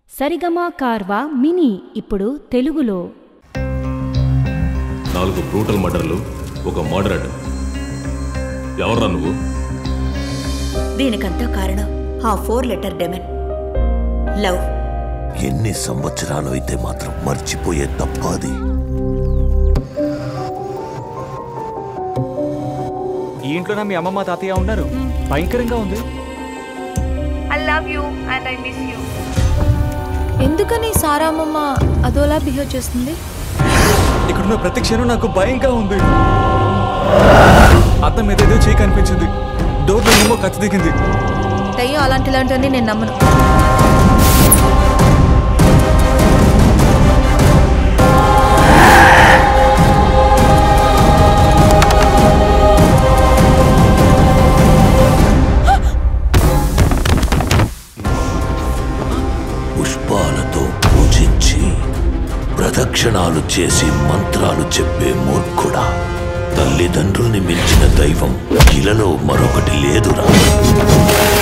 సరిగమా కార్వా mini ఇప్పుడు తెలుగులో నాలుగు బ్రూటల్ మర్డర్లు ఒక మర్డర్ ఎవర్రా నువ్వు దీనికంతా కారణం ఆ ఫోర్ లెటర్ డెమెన్ లవ్ ఎన్ని సంవత్సరాలు అయితే మాత్రం మర్చిపోయే తప్ప అది ఈ ఇంట్లోనే మీ అమ్మమ్మ తాతయ్య ఉన్నారు భయంకరంగా ఉంది I love you and I miss you. ఎందుకని సారా అమ్మమ్మ అదోలా బిహేవ్ చేస్తుంది ఇక్కడున్న ప్రతి క్షణం నాకు భయంగా ఉంది అద్దం మీద ఏదో చేయి కనిపించింది డోర్లో ఏమో కత్తి దిగింది దయ్యం అలాంటి ఇలాంటివన్నీ నేను నమ్మను పుష్పాలతో పూజించి ప్రదక్షిణాలు చేసి మంత్రాలు చెప్పే మూర్ఖుడా తల్లిదండ్రుల్ని మించిన దైవం ఇలలో మరొకటి లేదురా